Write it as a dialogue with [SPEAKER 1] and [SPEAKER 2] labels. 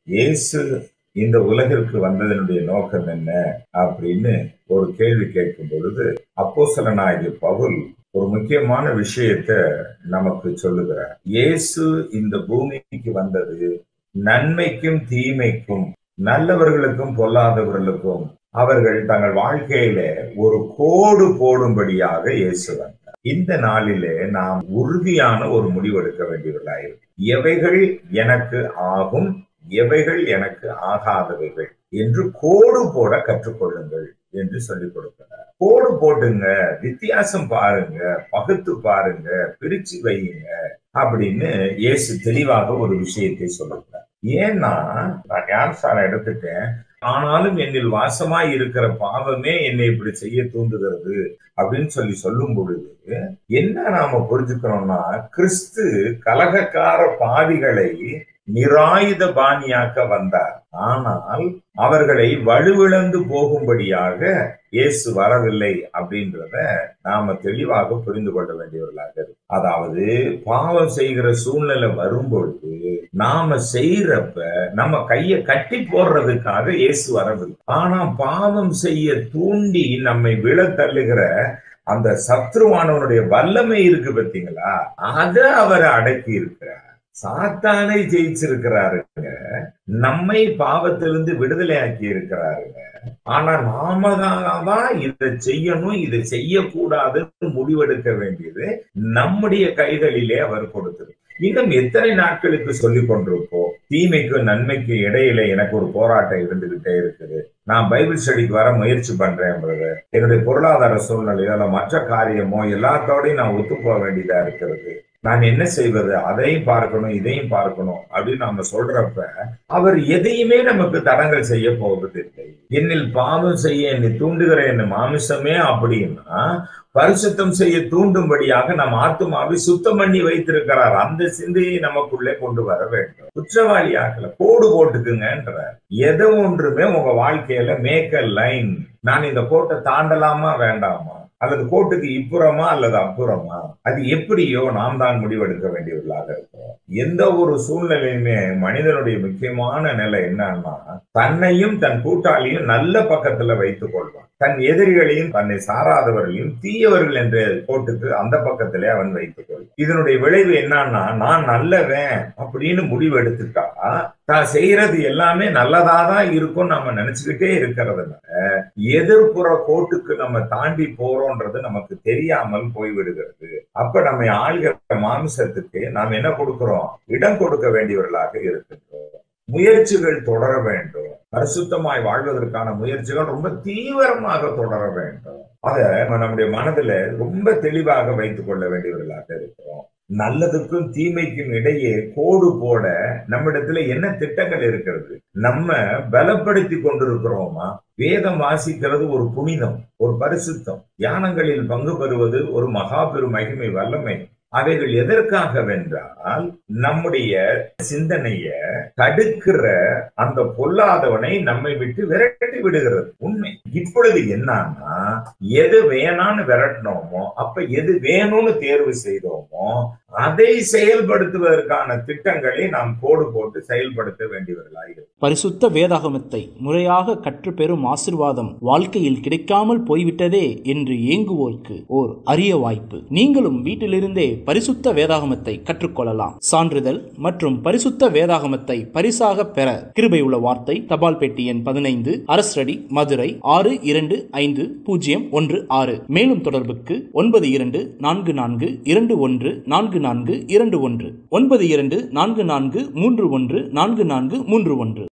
[SPEAKER 1] இயேசு இந்த உலகிற்கு வந்ததனுடைய நோக்கம் என்ன அப்படின்னு ஒரு கேள்வி கேட்கும் பொழுது அப்போஸ்தலனாகிய பவுல் ஒரு முக்கியமான விஷயத்த நமக்கு சொல்லுகிறார் இயேசு இந்த பூமிக்கு வந்தது நன்மைக்கும் தீமைக்கும் நல்லவர்களுக்கும் பொல்லாதவர்களுக்கும் அவர்கள் தங்கள் வாழ்க்கையில ஒரு கோடு போடும்படியாக இயேசு வந்தார் இந்த நாளிலே நாம் உறுதியான ஒரு முடிவெடுக்க வேண்டியவர்களாயிருக்கு எவைகள் எனக்கு ஆகும் எவைகள் எனக்கு ஆகாதவைகள் என்று கோடு போட கற்றுக்கொள்ளுங்கள் என்று சொல்லிக் கொடுக்கிறார் கோடு போட்டுங்க வித்தியாசம் பாருங்க பகுத்து பாருங்க பிரிச்சு வையுங்க அப்படின்னு இயேசு தெளிவாக ஒரு விஷயத்தை சொல்லுகிறார் ஏன்னா நான் ஞானசாரம் எடுத்துட்டேன் ஆனாலும் என்னில் வாசமாய் இருக்கிற பாவமே என்னை இப்படி செய்ய தூண்டுகிறது அப்படின்னு சொல்லி சொல்லும் பொழுது என்ன நாம புரிஞ்சுக்கணும்னா கிறிஸ்து கலகக்கார பாவிகளை நிராயுத பாணியாக்க வந்தார் ஆனால் அவர்களை வலுவிழந்து போகும்படியாக இயேசு வரவில்லை அப்படின்றத நாம தெளிவாக புரிந்து கொள்ள வேண்டியவர்களாக இருக்கு அதாவது பாவம் செய்கிற சூழ்நிலை வரும்பொழுது நாம செய்யறப்ப நம்ம கைய கட்டி போடுறதுக்காக இயேசு வரவில்லை ஆனா பாவம் செய்ய தூண்டி நம்மை விழ தள்ளுகிற அந்த சத்ருவானவனுடைய வல்லமை இருக்கு பார்த்தீங்களா அத அவர் அடக்கி இருக்கிறார் சாத்தானை ஜெயிச்சிருக்கிறாருங்க நம்மை பாவத்திலிருந்து விடுதலை ஆக்கி இருக்கிறாருங்க ஆனா நாம தான் இதை செய்யணும் இதை செய்யக்கூடாதுன்னு முடிவெடுக்க வேண்டியது நம்முடைய கைகளிலே அவர் கொடுத்தது இன்னும் எத்தனை நாட்களுக்கு சொல்லிக் கொண்டிருப்போம் தீமைக்கும் நன்மைக்கும் இடையில எனக்கு ஒரு போராட்டம் இருந்துகிட்டே இருக்குது நான் பைபிள் ஸ்டடிக்கு வர முயற்சி பண்றேன் பிரதர் என்னுடைய பொருளாதார சூழ்நிலையோ இல்ல மற்ற காரியமோ எல்லாத்தோடையும் நான் ஒத்து போக வேண்டியதா இருக்கிறது நான் என்ன செய்வது அதையும் பார்க்கணும் இதையும் பார்க்கணும் அப்படின்னு நம்ம சொல்றப்ப அவர் எதையுமே நமக்கு தடங்கள் செய்ய போவதில்லை என்னில் பாவம் செய்ய என்னை தூண்டுகிற என்ன மாமிசமே அப்படின்னா பரிசுத்தம் செய்ய தூண்டும்படியாக நம் ஆத்துமாவை சுத்தம் பண்ணி வைத்திருக்கிறார் அந்த சிந்தையை நமக்குள்ளே கொண்டு வர வேண்டும் குற்றவாளி ஆக்கல கோடு போட்டுக்குங்கன்றார் எதை ஒன்றுமே உங்க வாழ்க்கையில மேக்க லைன் நான் இந்த கோட்டை தாண்டலாமா வேண்டாமா அல்லது கோட்டுக்கு இப்புறமா அல்லது அப்புறமா அது எப்படியோ நாம் தான் முடிவெடுக்க வேண்டியவர்களாக இருக்கிறோம் எந்த ஒரு சூழ்நிலையுமே மனிதனுடைய முக்கியமான நிலை என்னன்னா தன்னையும் தன் கூட்டாளியும் நல்ல பக்கத்துல வைத்துக் கொள்வான் தன் எதிரிகளையும் தன்னை சாராதவர்களையும் தீயவர்கள் என்ற கோட்டுக்கு அந்த பக்கத்திலே அவன் வைத்துக் கொள்வான் இதனுடைய விளைவு என்னன்னா நான் நல்லவன் அப்படின்னு முடிவு எடுத்துட்டா தான் செய்யறது எல்லாமே நல்லதா தான் இருக்கும் நம்ம நினைச்சுக்கிட்டே இருக்கிறதுனால எதிர்ப்புற கோட்டுக்கு நம்ம தாண்டி போறோம்ன்றது நமக்கு தெரியாமல் போய்விடுகிறது அப்ப நம்ம ஆள்கிற மாமிசத்துக்கு நாம் என்ன கொடுக்கிறோம் இடம் கொடுக்க வேண்டியவர்களாக இருக்கின்றோம் முயற்சிகள் தொடர வேண்டும் பரிசுத்தமாய் வாழ்வதற்கான முயற்சிகள் ரொம்ப தீவிரமாக தொடர வேண்டும் அத நம்முடைய மனதுல ரொம்ப தெளிவாக வைத்துக் கொள்ள வேண்டியவர்களாக இருக்கிறோம் நல்லதுக்கும் தீமைக்கும் இடையே கோடு போட நம்மிடத்துல என்ன திட்டங்கள் இருக்கிறது நம்ம பலப்படுத்தி கொண்டிருக்கிறோமா வேதம் வாசிக்கிறது ஒரு புனிதம் ஒரு பரிசுத்தம் தியானங்களில் பங்கு பெறுவது ஒரு மகா பெரும் மகிமை வல்லமை அவைகள் எதற்காக வென்றால் நம்முடைய சிந்தனைய தடுக்கிற அந்த பொல்லாதவனை நம்மை விட்டு விரட்டி விடுகிறது உண்மை இப்பொழுது என்னன்னா எது வேணான்னு விரட்டினோமோ அப்ப எது வேணும்னு தேர்வு செய்தோமோ அதை செயல்படுத்துவதற்கான திட்டங்களை நாம் கோடு போட்டு செயல்படுத்த வேண்டியவர்களாகிறது
[SPEAKER 2] பரிசுத்த வேதாகமத்தை முறையாக கற்றுப்பெறும் ஆசிர்வாதம் வாழ்க்கையில் கிடைக்காமல் போய்விட்டதே என்று ஏங்குவோருக்கு ஓர் அரிய வாய்ப்பு நீங்களும் வீட்டிலிருந்தே பரிசுத்த வேதாகமத்தை கற்றுக்கொள்ளலாம் சான்றிதழ் மற்றும் பரிசுத்த வேதாகமத்தை பரிசாக பெற கிருபை உள்ள வார்த்தை தபால் பெட்டி எண் பதினைந்து அரசடி மதுரை ஆறு இரண்டு ஐந்து பூஜ்ஜியம் ஒன்று ஆறு மேலும் தொடர்புக்கு ஒன்பது இரண்டு நான்கு நான்கு இரண்டு ஒன்று நான்கு நான்கு இரண்டு ஒன்று ஒன்பது இரண்டு நான்கு நான்கு மூன்று ஒன்று நான்கு நான்கு மூன்று ஒன்று